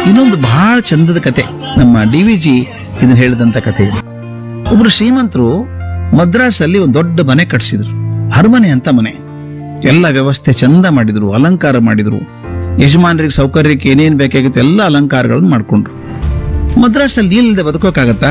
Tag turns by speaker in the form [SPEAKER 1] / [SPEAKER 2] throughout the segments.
[SPEAKER 1] ಇನ್ನೊಂದು ಬಹಳ ಚಂದದ ಕತೆ ನಮ್ಮ ಡಿ ವಿ ಜಿ ಇದನ್ನ ಹೇಳಿದಂತ ಕತೆ ಇದೆ ಒಬ್ರು ಶ್ರೀಮಂತರು ಮದ್ರಾಸಲ್ಲಿ ಒಂದು ದೊಡ್ಡ ಮನೆ ಕಟ್ಸಿದ್ರು ಅರಮನೆ ಅಂತ ಮನೆ ಎಲ್ಲ ವ್ಯವಸ್ಥೆ ಚಂದ ಮಾಡಿದ್ರು ಅಲಂಕಾರ ಮಾಡಿದ್ರು ಯಜಮಾನರಿಗೆ ಸೌಕರ್ಯಕ್ಕೆ ಏನೇನ್ ಬೇಕಾಗಿತ್ತು ಎಲ್ಲ ಅಲಂಕಾರಗಳನ್ನು ಮಾಡ್ಕೊಂಡ್ರು ಮದ್ರಾಸಲ್ಲಿ ನೀರಿಲ್ಲದೆ ಬದುಕೋಕ್ಕಾಗತ್ತಾ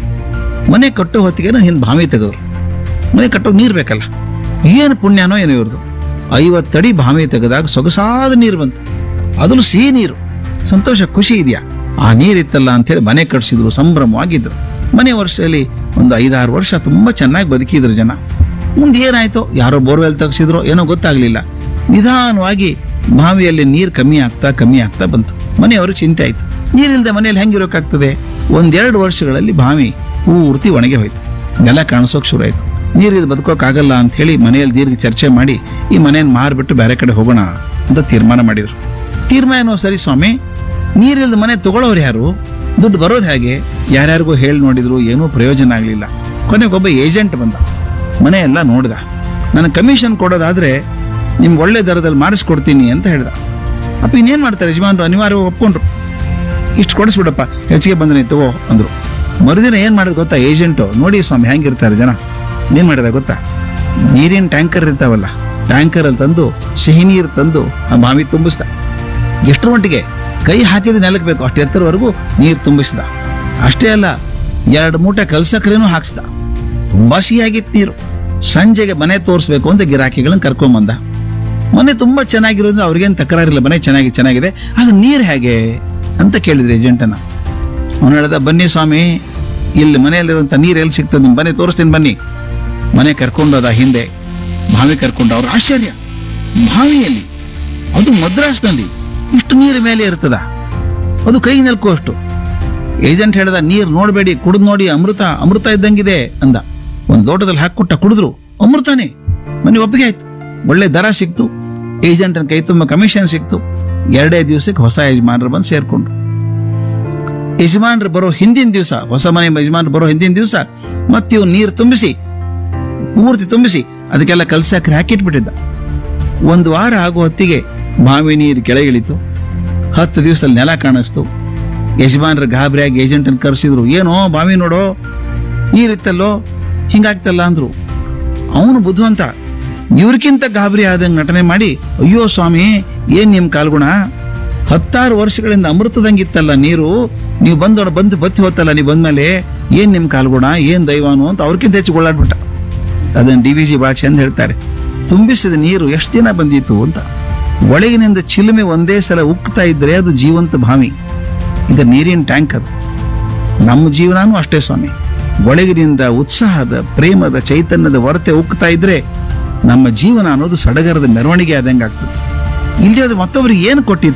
[SPEAKER 1] ಮನೆ ಕಟ್ಟೋ ಹೊತ್ತಿಗೆ ಹಿಂದ್ ಬಾವಿ ತೆಗೆದ್ರು ಮನೆ ಕಟ್ಟೋಕೆ ನೀರು ಬೇಕಲ್ಲ ಏನು ಪುಣ್ಯನೋ ಏನೋ ಇವ್ರದ್ದು ಐವತ್ತಡಿ ಬಾವಿ ತೆಗೆದಾಗ ಸೊಗಸಾದ ನೀರು ಬಂತು ಅದರಲ್ಲೂ ಸಿಹಿ ನೀರು ಸಂತೋಷ ಖುಷಿ ಇದೆಯಾ ಆ ನೀರಿತ್ತಲ್ಲ ಅಂತೇಳಿ ಮನೆ ಕಟ್ಸಿದ್ರು ಸಂಭ್ರಮವಾಗಿದ್ರು ಮನೆ ವರ್ಷದಲ್ಲಿ ಒಂದು ಐದಾರು ವರ್ಷ ತುಂಬಾ ಚೆನ್ನಾಗಿ ಬದುಕಿದ್ರು ಜನ ಮುಂದೆ ಏನಾಯ್ತೋ ಯಾರೋ ಬೋರ್ವೆಲ್ ತೆಗ್ಸಿದ್ರು ಏನೋ ಗೊತ್ತಾಗ್ಲಿಲ್ಲ ನಿಧಾನವಾಗಿ ಬಾವಿಯಲ್ಲಿ ನೀರು ಕಮ್ಮಿ ಆಗ್ತಾ ಕಮ್ಮಿ ಆಗ್ತಾ ಬಂತು ಮನೆಯವರು ಚಿಂತೆ ಆಯ್ತು ನೀರಿಲ್ಲದೆ ಮನೆಯಲ್ಲಿ ಹೆಂಗಿರೋಕ್ಕಾಗ್ತದೆ ಒಂದೆರಡು ವರ್ಷಗಳಲ್ಲಿ ಬಾವಿ ಪೂರ್ತಿ ಒಣಗಿ ಹೋಯ್ತು ನೆಲ ಕಾಣಿಸೋಕ್ ಶುರು ಆಯ್ತು ನೀರಿದ್ದು ಬದುಕೋಕ್ಕಾಗಲ್ಲ ಅಂತ ಹೇಳಿ ಮನೆಯಲ್ಲಿ ದೀರ್ಘ ಚರ್ಚೆ ಮಾಡಿ ಈ ಮನೆಯನ್ನು ಮಾರ್ಬಿಟ್ಟು ಬೇರೆ ಕಡೆ ಹೋಗೋಣ ಅಂತ ತೀರ್ಮಾನ ಮಾಡಿದ್ರು ತೀರ್ಮಾನ ಸರಿ ಸ್ವಾಮಿ ನೀರಿಲ್ದ ಮನೆ ತಗೊಳ್ಳೋರು ಯಾರು ದುಡ್ಡು ಬರೋದು ಹೇಗೆ ಯಾರ್ಯಾರಿಗೂ ಹೇಳಿ ನೋಡಿದ್ರು ಏನೂ ಪ್ರಯೋಜನ ಆಗಲಿಲ್ಲ ಕೊನೆಗೊಬ್ಬ ಏಜೆಂಟ್ ಬಂದ ಮನೆ ಎಲ್ಲ ನೋಡ್ದ ನನಗೆ ಕಮಿಷನ್ ಕೊಡೋದಾದ್ರೆ ನಿಮ್ಗೆ ಒಳ್ಳೆ ದರದಲ್ಲಿ ಮಾರಿಸ್ಕೊಡ್ತೀನಿ ಅಂತ ಹೇಳ್ದ ಅಪ್ಪ ಇನ್ನೇನು ಮಾಡ್ತಾರೆ ಯಜಮಾನ್ರು ಅನಿವಾರ್ಯ ಒಪ್ಕೊಂಡ್ರು ಇಷ್ಟು ಕೊಡಿಸ್ಬಿಡಪ್ಪ ಹೆಚ್ಚಿಗೆ ಬಂದ್ರೆ ನೀನ್ ತಗೋ ಅಂದ್ರು ಮರುದಿನ ಏನ್ ಮಾಡೋದು ಗೊತ್ತಾ ಏಜೆಂಟು ನೋಡಿ ಸ್ವಾಮಿ ಹೆಂಗಿರ್ತಾರೆ ಜನ ಏನ್ ಮಾಡಿದ ಗೊತ್ತಾ ನೀರಿನ ಟ್ಯಾಂಕರ್ ಇರ್ತಾವಲ್ಲ ಟ್ಯಾಂಕರ್ ಅಲ್ಲಿ ತಂದು ಸಿಹಿ ನೀರು ತಂದು ಆ ಬಾವಿ ತುಂಬಿಸ್ದ ಎಷ್ಟರ ಮಟ್ಟಿಗೆ ಕೈ ಹಾಕಿದ ನೆಲಕ್ಕೆ ಬೇಕು ಅಷ್ಟು ಎತ್ತರವರೆಗೂ ನೀರು ತುಂಬಿಸ್ದ ಅಷ್ಟೇ ಅಲ್ಲ ಎರಡು ಮೂಟೆ ಕಲ್ಸಕ್ರೇನು ಹಾಕ್ಸ್ದ ತುಂಬಾ ಸಿಹಿಯಾಗಿತ್ತು ನೀರು ಸಂಜೆಗೆ ಮನೆ ತೋರಿಸ್ಬೇಕು ಅಂತ ಗಿರಾಕಿಗಳನ್ನ ಕರ್ಕೊಂಬಂದ ಮನೆ ತುಂಬಾ ಚೆನ್ನಾಗಿರೋದ್ರಿಂದ ಅವ್ರಿಗೇನು ತಕರಾರಿಲ್ಲ ಮನೆ ಚೆನ್ನಾಗಿ ಚೆನ್ನಾಗಿದೆ ಅದು ನೀರು ಹೇಗೆ ಅಂತ ಕೇಳಿದ್ರು ಏಜೆಂಟನ್ನ ಅವನು ಹೇಳ್ದ ಬನ್ನಿ ಸ್ವಾಮಿ ಇಲ್ಲಿ ಮನೆಯಲ್ಲಿರುವಂತ ನೀರು ಎಲ್ಲಿ ಸಿಗ್ತದೆ ನಿಮ್ ಬನ್ನಿ ತೋರಿಸ್ತೀನಿ ಬನ್ನಿ ಮನೆ ಕರ್ಕೊಂಡೋದ ಹಿಂದೆ ಬಾವಿ ಕರ್ಕೊಂಡು ಅವ್ರ ಆಶ್ಚರ್ಯ ಬಾವಿಯಲ್ಲಿ ಅದು ಮದ್ರಾಸ್ನಲ್ಲಿ ಇಷ್ಟು ನೀರು ಮೇಲೆ ಇರ್ತದ ಅದು ಕೈ ನೆಲ್ಕುವಷ್ಟು ಏಜೆಂಟ್ ಹೇಳ್ದ ನೀರು ನೋಡಬೇಡಿ ಕುಡಿದು ನೋಡಿ ಅಮೃತ ಅಮೃತ ಇದ್ದಂಗಿದೆ ಅಂದ ಒಂದು ಲೋಟದಲ್ಲಿ ಹಾಕೊಟ್ಟ ಕುಡಿದ್ರು ಅಮೃತನೇ ಮನೆ ಒಪ್ಪಿಗೆ ಆಯ್ತು ಒಳ್ಳೆ ದರ ಸಿಕ್ತು ಏಜೆಂಟನ ಕೈ ತುಂಬ ಕಮಿಷನ್ ಸಿಕ್ತು ಎರಡೇ ದಿವಸಕ್ಕೆ ಹೊಸ ಯಜಮಾನರು ಬಂದು ಸೇರ್ಕೊಂಡ್ರು ಯಜಮಾನ್ರು ಬರೋ ಹಿಂದಿನ ದಿವಸ ಹೊಸ ಮನೆ ಯಜಮಾನ್ರು ಬರೋ ಹಿಂದಿನ ದಿವಸ ಮತ್ತೆ ಇವ್ ನೀರು ತುಂಬಿಸಿ ಪೂರ್ತಿ ತುಂಬಿಸಿ ಅದಕ್ಕೆಲ್ಲ ಕಲ್ಸಾಕ್ರೆ ಹಾಕಿಟ್ಬಿಟ್ಟಿದ್ದ ಒಂದು ವಾರ ಆಗೋ ಹೊತ್ತಿಗೆ ಬಾವಿ ನೀರು ಕೆಳಗಿಳಿತು ಹತ್ತು ದಿವಸದಲ್ಲಿ ನೆಲ ಕಾಣಿಸ್ತು ಯಜಮಾನ್ರು ಗಾಬರಿಯಾಗಿ ಏಜೆಂಟನ್ನು ಕರೆಸಿದ್ರು ಏನೋ ಬಾವಿ ನೋಡೋ ನೀರಿತ್ತಲ್ಲೋ ಹಿಂಗಾಗ್ತಲ್ಲ ಅಂದ್ರು ಅವನು ಬುದ್ಧಿವಂತ ಇವ್ರಿಗಿಂತ ಗಾಬರಿ ಆದಂಗೆ ನಟನೆ ಮಾಡಿ ಅಯ್ಯೋ ಸ್ವಾಮಿ ಏನ್ ನಿಮ್ ಕಾಲ್ಗುಣ ಹತ್ತಾರು ವರ್ಷಗಳಿಂದ ಅಮೃತದಂಗಿತ್ತಲ್ಲ ನೀರು ನೀವು ಬಂದೋಣ ಬಂದು ಬತ್ತಿ ಹೋತಲ್ಲ ನೀವು ಬಂದ್ಮೇಲೆ ಏನ್ ನಿಮ್ ಕಾಲ್ಗುಣ ಏನ್ ದೈವಾನು ಅಂತ ಅವ್ರಿಗಿಂತ ಹೆಚ್ಚು ಗೋಳಾಡ್ಬಿಟ್ಟ ಅದನ್ನ ಡಿ ವಿ ಜಿ ಬಹಳ ಚಂದ ಹೇಳ್ತಾರೆ ತುಂಬಿಸಿದ ನೀರು ಎಷ್ಟು ದಿನ ಬಂದಿತ್ತು ಅಂತ ಒಳಗಿನಿಂದ ಚಿಲುಮೆ ಒಂದೇ ಸಲ ಉಕ್ತಾ ಇದ್ರೆ ಅದು ಜೀವಂತ ಭಾವಿ ಇದು ನೀರಿನ ಟ್ಯಾಂಕ್ ಅದು ನಮ್ಮ ಜೀವನನೂ ಅಷ್ಟೇ ಸ್ವಾಮಿ ಒಳಗಿನಿಂದ ಉತ್ಸಾಹದ ಪ್ರೇಮದ ಚೈತನ್ಯದ ಹೊರತೆ ಉಕ್ತಾ ಇದ್ರೆ ನಮ್ಮ ಜೀವನ ಅನ್ನೋದು ಸಡಗರದ ಮೆರವಣಿಗೆ ಆದಂಗೆ ಆಗ್ತದೆ ಇಲ್ಲಿ ಅದು ಮತ್ತೊಬ್ರಿಗೆ ಏನು ಕೊಟ್ಟಿತ್ತು